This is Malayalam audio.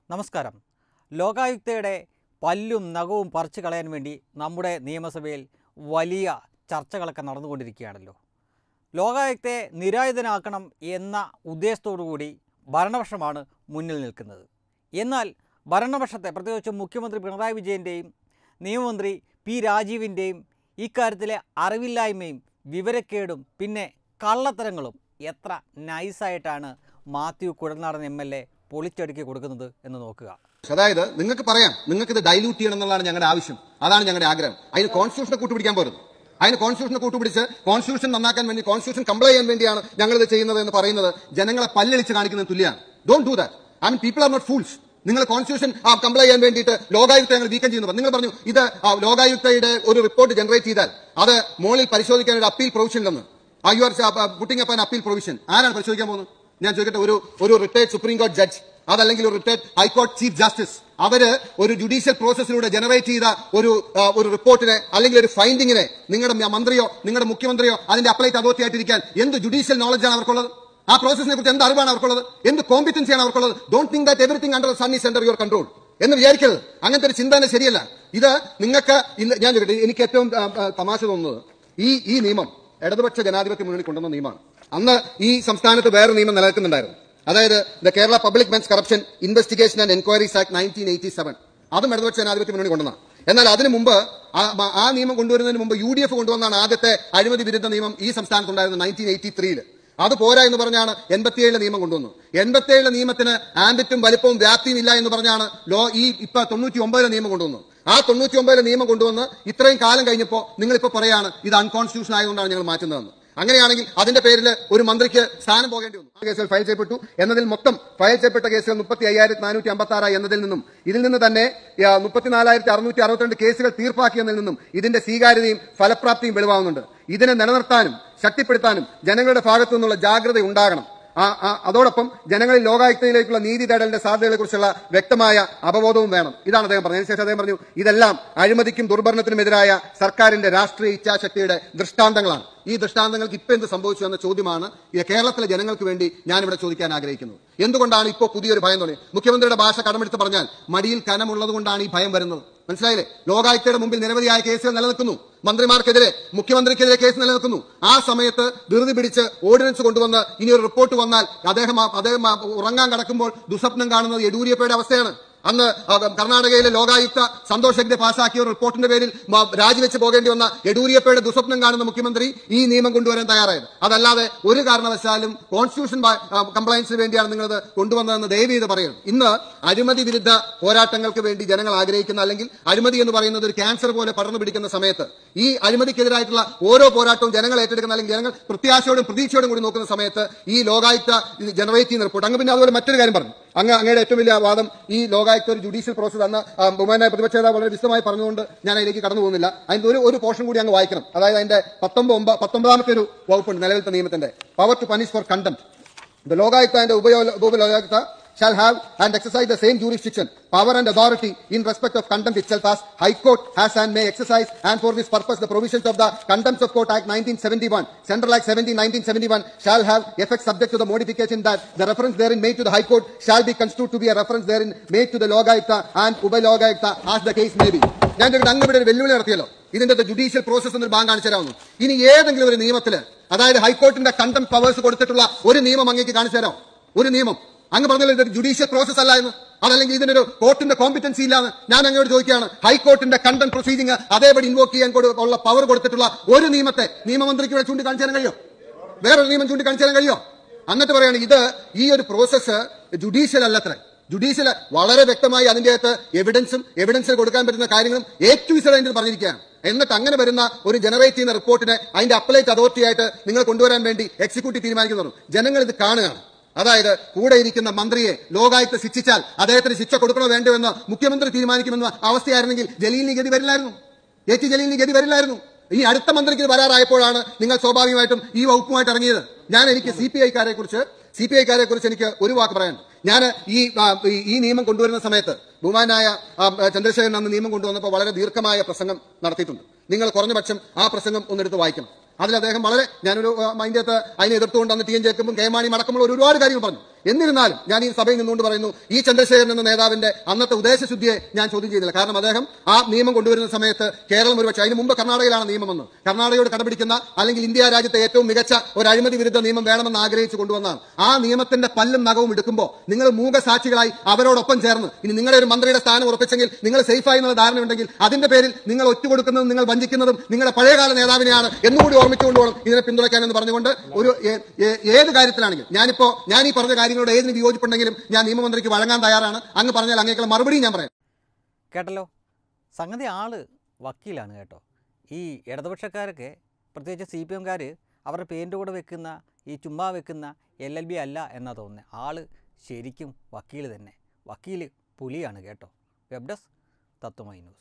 നമസ്കാരം ലോകായുക്തയുടെ പല്ലും നഖവും പറിച്ചു കളയാൻ വേണ്ടി നമ്മുടെ നിയമസഭയിൽ വലിയ ചർച്ചകളൊക്കെ നടന്നുകൊണ്ടിരിക്കുകയാണല്ലോ ലോകായുക്തയെ നിരായുധനാക്കണം എന്ന ഉദ്ദേശത്തോടു കൂടി ഭരണപക്ഷമാണ് മുന്നിൽ നിൽക്കുന്നത് എന്നാൽ ഭരണപക്ഷത്തെ പ്രത്യേകിച്ച് മുഖ്യമന്ത്രി പിണറായി വിജയൻ്റെയും നിയമമന്ത്രി പി രാജീവിൻ്റെയും ഇക്കാര്യത്തിലെ അറിവില്ലായ്മയും വിവരക്കേടും പിന്നെ കള്ളത്തരങ്ങളും എത്ര നൈസായിട്ടാണ് Mathew Kuzhalnadan M L A പൊളിച്ചടുക്കി കൊടുക്കുന്നത് എന്ന് നോക്കുക അതായത് നിങ്ങൾക്ക് പറയാം നിങ്ങൾക്ക് ഇത് ഡൈല്യൂട്ട് ചെയ്യണം എന്നുള്ളതാണ് ഞങ്ങളുടെ ആവശ്യം അതാണ് ഞങ്ങളുടെ ആഗ്രഹം അതിന് കോൺസ്റ്റിറ്റ്യൂഷനെ കൂട്ടുപിടിക്കാൻ പോരുത് അതിന് കോൺസ്റ്റിറ്റ്യൂഷനെ കൂട്ടുപിടിച്ച് കോൺസ്റ്റിറ്റ്യൂഷൻ നന്നാക്കാൻ വേണ്ടി കോൺസ്റ്റിറ്റ്യൂഷൻ കംപ്ലൈ ചെയ്യാൻ വേണ്ടിയാണ് ഞങ്ങൾ ഇത് ചെയ്യുന്നത് എന്ന് പറയുന്നത് ജനങ്ങളെ പല്ലളിച്ച് കാണിക്കുന്നത് തുല്യമാണ് don't do that I mean people are not fools നിങ്ങൾ കോൺസ്റ്റിറ്റ്യൂഷൻ കംപ്ലൈ ചെയ്യാൻ വേണ്ടിയിട്ട് ലോകായുക്ത ഞങ്ങൾ വീക്കം ചെയ്യുന്നു നിങ്ങൾ പറഞ്ഞു ഇത് ആ, ലോകായുക്തയുടെ ഒരു റിപ്പോർട്ട് ജനറേറ്റ് ചെയ്താൽ അത് മുകളിൽ പരിശോധിക്കാൻ ഒരു അപ്പീൽ പ്രൊവിഷൻ ഉണ്ടെന്ന് you are putting up appeal provision ആരാണ് പരിശോധിക്കാൻ പോകുന്നത് ഞാൻ ചോദിക്കട്ടെ ഒരു ഒരു റിട്ടയർഡ് സുപ്രീം കോടതി ജഡ്ജ് അതല്ലെങ്കിൽ ഒരു റിട്ടയർഡ് ഹൈക്കോടതി ചീഫ് ജസ്റ്റിസ് അവര് ഒരു ജുഡീഷ്യൽ പ്രോസസ്സിലൂടെ ജനറേറ്റ് ചെയ്ത ഒരു ആ, ഒരു റിപ്പോർട്ടിനെ അല്ലെങ്കിൽ ഒരു ഫൈൻഡിങ്ങിനെ നിങ്ങളുടെ മന്ത്രിയോ നിങ്ങളുടെ മുഖ്യമന്ത്രിയോ അതിന്റെ അപ്ലൈറ്റ് അതോറിറ്റി ആയിട്ടിരിക്കാൻ എന്ത് ജുഡീഷ്യൽ നോളജാണ് അവർക്കുള്ളത് ആ പ്രോസസിനെ കുറിച്ച് എന്ത് അറിവാണ് അവർക്കുള്ളത് എന്ത് കോമ്പിറ്റൻസിയാണ് അവർക്കുള്ളത് don't think that everything under sun is under your control എന്ന് വിചാരിക്കരുത് അങ്ങനത്തെ ഒരു ചിന്ത തന്നെ ശരിയല്ല ഇത് നിങ്ങൾക്ക് ഇന്ന് ഞാൻ ചോദിക്കട്ടെ എനിക്ക് ഏറ്റവും ആ, ആ, തമാശ തോന്നുന്നത് ഈ ഈ നിയമം ഇടതുപക്ഷ ജനാധിപത്യ മുന്നണി കൊണ്ടുവന്ന നിയമമാണ് അന്ന് ഈ സംസ്ഥാനത്ത് വേറെ നിയമം നിലനിൽക്കുന്നുണ്ടായിരുന്നു അതായത് the Kerala public men's corruption investigation and enquiries act nineteen eighty seven അതും ഇടതുപക്ഷ ജനാധിപത്യ മുന്നണി കൊണ്ടുവന്ന എന്നാൽ അതിനു മുമ്പ് ആ- ആ- ആ നിയമം കൊണ്ടുവരുന്നതിന് മുമ്പ് യു ഡി എഫ് കൊണ്ടുവന്നാണ് ആദ്യത്തെ അഴിമതി വിരുദ്ധ നിയമം ഈ സംസ്ഥാനത്തുണ്ടായിരുന്നത് നയൻറ്റീൻ എയ്റ്റി ത്രീയിൽ അത് പോരാ എന്ന് പറഞ്ഞാണ് എൺപത്തിയേഴിലെ നിയമം കൊണ്ടുവന്നു എൺപത്തിയേഴിലെ നിയമത്തിന് ആംബിറ്റും വലിപ്പവും വ്യാപ്തിയും ഇല്ല എന്ന് പറഞ്ഞാണ് ലോ ഈ ഇപ്പൊ തൊണ്ണൂറ്റി ഒമ്പതിലെ നിയമം കൊണ്ടുവന്നു ആ തൊണ്ണൂറ്റി ഒമ്പതിലെ നിയമം കൊണ്ടുവന്ന് ഇത്രയും കാലം കഴിഞ്ഞപ്പോൾ നിങ്ങളിപ്പോ പറയാണ് ഇത് അൺകോൺസ്റ്റിറ്റ്യൂഷൻ ആയതുകൊണ്ടാണ് ഞങ്ങൾ മാറ്റുന്നതെന്ന് അങ്ങനെയാണെങ്കിൽ അതിന്റെ പേരിൽ ഒരു മന്ത്രിക്ക് സ്ഥാനം പോകേണ്ടി വന്നു ആ കേസുകൾ ഫയൽ ചെയ്യപ്പെട്ടു എന്നതിൽ മൊത്തം ഫയൽ ചെയ്യപ്പെട്ട കേസുകൾ മുപ്പത്തി അയ്യായിരത്തി നാനൂറ്റി അമ്പത്തി ആറായി എന്നതിൽ നിന്നും ഇതിൽ നിന്ന് തന്നെ മുപ്പത്തിനാലായിരത്തി അറുന്നൂറ്റി അറുപത്തിരണ്ട് കേസുകൾ തീർപ്പാക്കിയതിൽ നിന്നും ഇതിന്റെ സ്വീകാര്യതയും ഫലപ്രാപ്തിയും വെളിവാകുന്നുണ്ട് ഇതിനെ നിലനിർത്താനും ശക്തിപ്പെടുത്താനും ജനങ്ങളുടെ ഭാഗത്തു നിന്നുള്ള ജാഗ്രത ഉണ്ടാകണം ആ- ആ- അതോടൊപ്പം ജനങ്ങളിൽ ലോകായുക്തയിലേക്കുള്ള നീതി തേടലിന്റെ സാധ്യതകളെ കുറിച്ചുള്ള വ്യക്തമായ അവബോധവും വേണം ഇതാണ് അദ്ദേഹം പറഞ്ഞത് അതിനുശേഷം അദ്ദേഹം പറഞ്ഞു ഇതെല്ലാം അഴിമതിക്കും ദുർഭരണത്തിനുമെതിരായ സർക്കാരിന്റെ രാഷ്ട്രീയ ഇച്ഛാശക്തിയുടെ ദൃഷ്ടാന്തങ്ങളാണ് ഈ ദൃഷ്ടാന്തങ്ങൾക്ക് ഇപ്പൊ എന്ത് സംഭവിച്ചു എന്ന ചോദ്യമാണ് ഈ കേരളത്തിലെ ജനങ്ങൾക്ക് വേണ്ടി ഞാനിവിടെ ചോദിക്കാൻ ആഗ്രഹിക്കുന്നത് എന്തുകൊണ്ടാണ് ഇപ്പോൾ പുതിയൊരു ഭയം തുടങ്ങി മുഖ്യമന്ത്രിയുടെ ഭാഷ കടമെടുത്ത് പറഞ്ഞാൽ മടിയിൽ കനമുള്ളത് കൊണ്ടാണ് ഈ ഭയം വരുന്നത് മനസ്സിലായില്ലേ ലോകായുക്തയുടെ മുമ്പിൽ നിരവധിയായ കേസുകൾ നിലനിൽക്കുന്നു മന്ത്രിമാർക്കെതിരെ മുഖ്യമന്ത്രിക്കെതിരെ കേസ് നിലനിൽക്കുന്നു ആ സമയത്ത് ധൃതി പിടിച്ച് ഓർഡിനൻസ് കൊണ്ടുവന്ന് ഇനി ഒരു റിപ്പോർട്ട് വന്നാൽ അദ്ദേഹം ആ- അദ്ദേഹം ആ ഉറങ്ങാൻ കിടക്കുമ്പോൾ ദുസ്വപ്നം കാണുന്നത് യെഡൂരിയപ്പയുടെ അവസ്ഥയാണ് അന്ന് ആ കർണാടകയിലെ ലോകായുക്ത സന്തോഷ് ഹെഗ്ഡെ പാസാക്കിയ ഒരു റിപ്പോർട്ടിന്റെ പേരിൽ മ- രാജിവെച്ച് പോകേണ്ടി വന്ന യെഡൂരിയപ്പയുടെ ദുസ്വപ്നം കാണുന്ന മുഖ്യമന്ത്രി ഈ നിയമം കൊണ്ടുവരാൻ തയ്യാറായത് അതല്ലാതെ ഒരു കാരണവശാലും കോൺസ്റ്റിറ്റ്യൂഷൻ കംപ്ലയൻസിന് വേണ്ടിയാണ് നിങ്ങളത് കൊണ്ടുവന്നതെന്ന് ദയവ് ചെയ്ത് പറയുന്നത് ഇന്ന് അഴിമതി വിരുദ്ധ പോരാട്ടങ്ങൾക്ക് വേണ്ടി ജനങ്ങൾ ആഗ്രഹിക്കുന്ന അല്ലെങ്കിൽ അഴിമതി എന്ന് പറയുന്നത് ഒരു ക്യാൻസർ പോലെ പടർന്നു പിടിക്കുന്ന സമയത്ത് ഈ അഴിമതിക്കെതിരായിട്ടുള്ള ഓരോ പോരാട്ടവും ജനങ്ങൾ ഏറ്റെടുക്കുന്ന അല്ലെങ്കിൽ ജനങ്ങൾ പ്രത്യാശയോടും പ്രതീക്ഷയോടും കൂടി നോക്കുന്ന സമയത്ത് ഈ ലോകായുക്ത ജനറേറ്റ് ചെയ്യുന്ന റിപ്പോർട്ട് അങ്ങ് പിന്നെ അതുപോലെ മറ്റൊരു കാര്യം പറഞ്ഞു അങ്ങ് അങ്ങയുടെ ഏറ്റവും വലിയ വാദം ഈ ലോകായുക്ത ഒരു ജുഡീഷ്യൽ പ്രോസസ് അന്ന് ആ, ബഹുമാനായ പ്രതിപക്ഷ നേതാവ് വളരെ വിശദമായി പറഞ്ഞുകൊണ്ട് ഞാൻ അതിലേക്ക് കടന്നു പോകുന്നില്ല അതിന്റെ ഒരു ഒരു പോർഷൻ കൂടി അങ്ങ് വായിക്കണം അതായത് അതിന്റെ പത്തൊമ്പത് ഒമ്പ- പത്തൊമ്പതാമത്തെ ഒരു വകുപ്പുണ്ട് നിലവിലത്തെ നിയമത്തിന്റെ power to punish for contempt The Lokaayukta and the Ubaya- Ubalokaayukta shall have and exercise the same jurisdiction, power and authority in respect of contempt itself as High Court has and may exercise and for this purpose the provisions of the Contempt of Court Act 1971, Central Act 17, 1971 shall have effect subject to the modification that the reference therein made to the High Court shall be construed to be a reference therein made to the Lokaayukta and Ubalokaayukta as the case may be. ഞാൻ ചോദിക്കട്ടെ അങ്ങ് ഇവിടെ ഒരു വെല്ലുവിളി നടത്തിയല്ലോ ഇതിന്റെ ജുഡീഷ്യൽ പ്രോസസ് എന്നൊരു ബാങ്ക് കാണിച്ചു തരാമെന്ന് ഇനി ഏതെങ്കിലും ഒരു നിയമത്തില് അതായത് ഹൈക്കോർട്ടിന്റെ കണ്ടം പവേഴ്സ് കൊടുത്തിട്ടുള്ള ഒരു നിയമം അങ്ങേക്ക് കാണിച്ചു തരാം ഒരു നിയമം അങ്ങ് പറഞ്ഞല്ലോ ഇതൊരു ജുഡീഷ്യൽ പ്രോസസ് അല്ല എന്ന് അതല്ലെങ്കിൽ ഇതിനൊരു കോർട്ടിന്റെ കോമ്പിറ്റൻസി ഇല്ലാന്ന് ഞാൻ അങ്ങോട്ട് ചോദിക്കുകയാണ് ഹൈക്കോർട്ടിന്റെ കണ്ടം പ്രൊസീഡിംഗ് അതേപടി ഇൻവോക്ക് ചെയ്യാൻ കൊടു- ഉള്ള പവർ കൊടുത്തിട്ടുള്ള ഒരു നിയമത്തെ നിയമമന്ത്രിക്ക് ഇവിടെ ചൂണ്ടിക്കാണിച്ചു തരാൻ കഴിയോ വേറൊരു നിയമം ചൂണ്ടിക്കാണിച്ചു തരാൻ കഴിയോ എന്നിട്ട് പറയാണ് ഇത് ഈ ഒരു പ്രോസസ്സ് ജുഡീഷ്യൽ അല്ലത്രേ ജുഡീഷ്യൽ വളരെ വ്യക്തമായി അതിന്റെ അകത്ത് എവിഡൻസും എവിഡൻസിൽ കൊടുക്കാൻ പറ്റുന്ന കാര്യങ്ങളും എ ടു ഇസഡ് അതിന്റെ പറഞ്ഞിരിക്കുകയാണ് എന്നിട്ട് അങ്ങനെ വരുന്ന ഒരു ജനറേറ്റ് ചെയ്യുന്ന റിപ്പോർട്ടിനെ അതിന്റെ അപ്ലൈറ്റ് അതോറിറ്റി ആയിട്ട് നിങ്ങൾ കൊണ്ടുവരാൻ വേണ്ടി എക്സിക്യൂട്ടീവ് തീരുമാനിക്കുന്നു ജനങ്ങൾ ഇത് കാണുകയാണ് അതായത് കൂടെ ഇരിക്കുന്ന മന്ത്രിയെ ലോകായുക്ത ശിക്ഷിച്ചാൽ അദ്ദേഹത്തിന് ശിക്ഷ കൊടുക്കണോ വേണ്ടോ എന്ന് മുഖ്യമന്ത്രി തീരുമാനിക്കുമെന്ന അവസ്ഥയായിരുന്നെങ്കിൽ ജലീലിന് ഗതി വരില്ലായിരുന്നു എ ടി ജലീലിന് ഗതി വരില്ലായിരുന്നു ഇനി അടുത്ത മന്ത്രിക്ക് ഇത് വരാറായപ്പോഴാണ് നിങ്ങൾ സ്വാഭാവികമായിട്ടും ഈ വകുപ്പുമായിട്ട് ഇറങ്ങിയത് ഞാൻ എനിക്ക് സി പി ഐക്കാരെ കുറിച്ച് സി പി ഐക്കാരെ കുറിച്ച് എനിക്ക് ഒരു വാക്ക് പറയാൻ ഞാൻ ഈ ആ, ഈ- ഈ നിയമം കൊണ്ടുവരുന്ന സമയത്ത് ബഹുമാനായ ആ, ചന്ദ്രശേഖരൻ അന്ന് നിയമം കൊണ്ടുവന്നപ്പോൾ വളരെ ദീർഘമായ പ്രസംഗം നടത്തിയിട്ടുണ്ട് നിങ്ങൾ കുറഞ്ഞ പക്ഷം ആ പ്രസംഗം ഒന്നെടുത്ത് വായിക്കണം അതിൽ അദ്ദേഹം വളരെ ഞാനൊരു ആ, അതിന്റെ അകത്ത് അതിനെ എതിർത്തുകൊണ്ട് അന്ന് ടി എൻ ജേക്കബും കെ മാണിയും അടക്കമുള്ള ഒരു ഒരുപാട് കാര്യങ്ങൾ പറഞ്ഞു എന്നിരുന്നാലും ഞാൻ ഈ സഭയിൽ നിന്നുകൊണ്ട് പറയുന്നു ഈ ചന്ദ്രശേഖരൻ എന്ന നേതാവിന്റെ അന്നത്തെ ഉദ്ദേശശുദ്ധിയെ ഞാൻ ചോദ്യം ചെയ്യുന്നില്ല കാരണം അദ്ദേഹം ആ നിയമം കൊണ്ടുവരുന്ന സമയത്ത് കേരളം ഒരുപക്ഷെ അതിന് മുമ്പ് കർണാടകയിലാണ് നിയമമെന്ന് കർണാടകയോട് കടപിടിക്കുന്ന അല്ലെങ്കിൽ ഇന്ത്യ രാജ്യത്തെ ഏറ്റവും മികച്ച ഒരു അഴിമതി വിരുദ്ധ നിയമം വേണമെന്ന് ആഗ്രഹിച്ചു കൊണ്ടുവന്നാണ് ആ നിയമത്തിന്റെ പല്ലും നഖവും എടുക്കുമ്പോൾ നിങ്ങൾ മൂകസാക്ഷികളായി അവരോടൊപ്പം ചേർന്ന് ഇനി നിങ്ങളുടെ ഒരു മന്ത്രിയുടെ സ്ഥാനം ഉറപ്പിച്ചെങ്കിൽ നിങ്ങൾ സേഫായി എന്നുള്ള ധാരണയുണ്ടെങ്കിൽ അതിന്റെ പേരിൽ നിങ്ങൾ ഒറ്റുകൊടുക്കുന്നതും നിങ്ങൾ വഞ്ചിക്കുന്നതും നിങ്ങളുടെ പഴയകാല നേതാവിനെയാണ് എന്നുകൂടി ഓർമ്മിച്ചുകൊണ്ട് വേണം ഇതിനെ പിന്തുണയ്ക്കാൻ എന്ന് പറഞ്ഞുകൊണ്ട് ഒരു ഏ- ഏ- ഏത് കാര്യത്തിലാണെങ്കിലും ഞാനിപ്പോ ഞാൻ ഈ പറഞ്ഞ കാര്യങ്ങളോട് ഏതിന് വിയോജിപ്പുണ്ടെങ്കിലും ഞാൻ നിയമമന്ത്രിക്ക് വഴങ്ങാൻ തയ്യാറാണ് അങ്ങ് പറഞ്ഞാൽ അങ്ങേക്കുള്ള മറുപടിയും ഞാൻ പറയാം കേട്ടല്ലോ സംഗതി ആള് വക്കീലാണ് കേട്ടോ ഈ ഇടതുപക്ഷക്കാരൊക്കെ പ്രത്യേകിച്ച് സി പി എംകാർ അവരുടെ പേരിൻ്റെ കൂടെ വെക്കുന്ന ഈ ചുമ്മാ വെക്കുന്ന എൽ എൽ ബി അല്ല എന്നാ തോന്നുന്നത് ആള് ശരിക്കും വക്കീൽ തന്നെ വക്കീൽ പുലിയാണ് കേട്ടോ വെബ് ഡെസ്ക് തത്വമൈ ന്യൂസ്